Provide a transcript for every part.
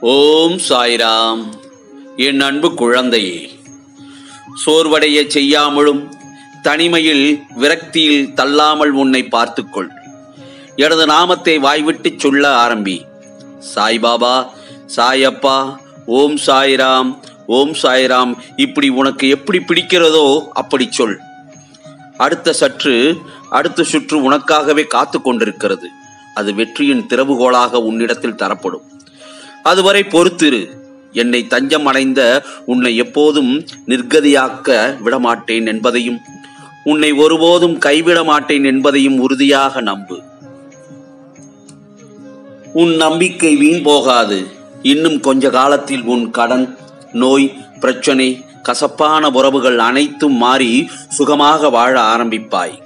ஓம் சாய்ராம் என் அன்பு குழந்தையே சோர்வடைய செய்யாமலும் தனிமையில் விரக்தியில் தள்ளாமல் உன்னை பார்த்துக்கொள் எனது நாமத்தை வாய்விட்டு சொல்ல ஆரம்பி சாய்பாபா சாயப்பா ஓம் சாய்ராம் ஓம் சாய்ராம் இப்படி உனக்கு எப்படி பிடிக்கிறதோ அப்படி சொல் அடுத்த சற்று அடுத்த சுற்று உனக்காகவே காத்து கொண்டிருக்கிறது அது வெற்றியின் திறவுகோலாக உன்னிடத்தில் தரப்படும் அதுவரை பொறுத்திரு என்னை தஞ்சம் அடைந்த உன்னை எப்போதும் நிர்கதியாக்க விடமாட்டேன் என்பதையும் உன்னை ஒருபோதும் கைவிட மாட்டேன் என்பதையும் உறுதியாக நம்பு உன் நம்பிக்கை வீண் போகாது இன்னும் கொஞ்ச காலத்தில் உன் கடன் நோய் பிரச்சனை கசப்பான உறவுகள் அனைத்தும் மாறி சுகமாக வாழ ஆரம்பிப்பாய்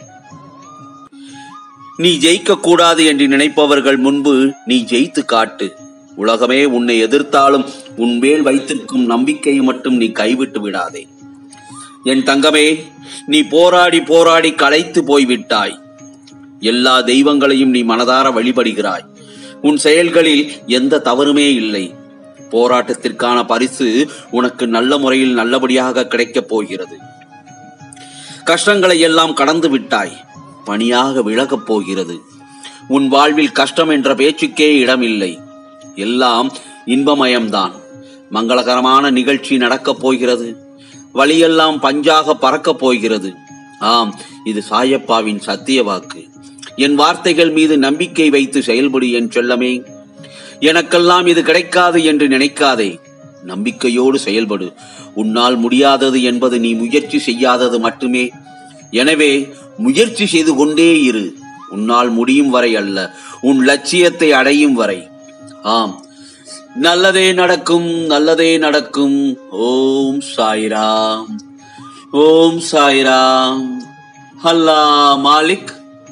நீ ஜெயிக்க கூடாது என்று நினைப்பவர்கள் முன்பு நீ ஜெயித்து காட்டு உலகமே உன்னை எதிர்த்தாலும் உன் மேல் வைத்திருக்கும் நம்பிக்கையை மட்டும் நீ கைவிட்டு விடாதே என் தங்கமே நீ போராடி போராடி களைத்து போய்விட்டாய் எல்லா தெய்வங்களையும் நீ மனதார வழிபடுகிறாய் உன் செயல்களில் எந்த தவறுமே இல்லை போராட்டத்திற்கான பரிசு உனக்கு நல்ல முறையில் நல்லபடியாக கிடைக்கப் போகிறது கஷ்டங்களை எல்லாம் கடந்து விட்டாய் பணியாக விலகப் போகிறது உன் வாழ்வில் கஷ்டம் என்ற பேச்சுக்கே இடமில்லை எல்லாம் இன்பமயம்தான் மங்களகரமான நிகழ்ச்சி நடக்கப் போகிறது வழியெல்லாம் பஞ்சாக பறக்கப் போகிறது ஆம் இது சாயப்பாவின் சத்திய வாக்கு என் வார்த்தைகள் மீது நம்பிக்கை வைத்து செயல்படு என் செல்லமே எனக்கெல்லாம் இது கிடைக்காது என்று நினைக்காதே நம்பிக்கையோடு செயல்படு உன்னால் முடியாதது என்பது நீ முயற்சி செய்யாதது மட்டுமே எனவே முயற்சி செய்து கொண்டே இரு உன்னால் முடியும் வரை அல்ல உன் லட்சியத்தை அடையும் வரை ஆம் நல்லதே நடக்கும் நல்லதே நடக்கும் ஓம் சாய்ராம் ஓம் சாய்ராம் அல்லா மாலிக்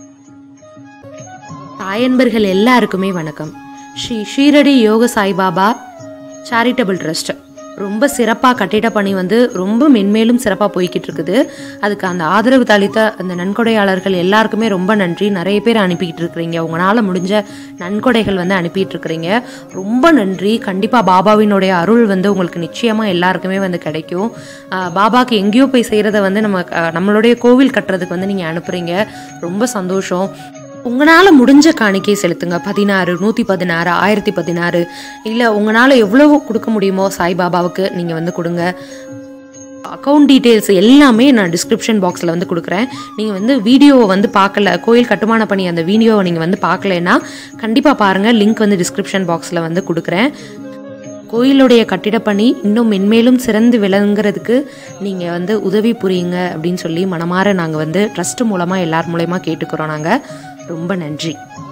தாயன்பர்கள் எல்லாருக்குமே வணக்கம் ஸ்ரீ ஷீரடி யோக சாய்பாபா சேரிட்டபிள் ட்ரஸ்ட் ரொம்ப சிறப்பாக கட்டிட பணி வந்து ரொம்ப மென்மேலும் சிறப்பாக போய்கிட்டு இருக்குது அதுக்கு அந்த ஆதரவு தளித்த அந்த நன்கொடையாளர்கள் எல்லாருக்குமே ரொம்ப நன்றி நிறைய பேர் அனுப்பிக்கிட்டு இருக்கிறீங்க உங்களால் முடிஞ்ச நன்கொடைகள் வந்து அனுப்பிட்டு இருக்கிறீங்க ரொம்ப நன்றி கண்டிப்பாக பாபாவினுடைய அருள் வந்து உங்களுக்கு நிச்சயமாக எல்லாருக்குமே வந்து கிடைக்கும் ஆஹ் பாபாக்கு எங்கேயோ போய் செய்கிறத வந்து நம்ம ஆஹ் நம்மளுடைய கோவில் கட்டுறதுக்கு வந்து நீங்கள் அனுப்புகிறீங்க ரொம்ப சந்தோஷம் உங்களால் முடிஞ்ச காணிக்கை செலுத்துங்க பதினாறு நூற்றி பதினாறு ஆயிரத்தி பதினாறு இல்லை உங்களால் எவ்வளவு கொடுக்க முடியுமோ சாய்பாபாவுக்கு நீங்கள் வந்து கொடுங்க அக்கௌண்ட் டீட்டெயில்ஸ் எல்லாமே நான் டிஸ்கிரிப்ஷன் பாக்ஸில் வந்து கொடுக்குறேன் நீங்கள் வந்து வீடியோவை வந்து பார்க்கல கோயில் கட்டுமான பணி அந்த வீடியோவை நீங்கள் வந்து பார்க்கலன்னா கண்டிப்பாக பாருங்கள் லிங்க் வந்து டிஸ்கிரிப்ஷன் பாக்ஸில் வந்து கொடுக்குறேன் கோயிலுடைய கட்டிடப்பணி இன்னும் மென்மேலும் சிறந்து விளங்குறதுக்கு நீங்கள் வந்து உதவி புரியுங்க அப்படின்னு சொல்லி மனமாற நாங்கள் வந்து ட்ரஸ்ட் மூலமாக எல்லார் மூலயமா கேட்டுக்கிறோம் நாங்கள் ரொம்ப நன்றி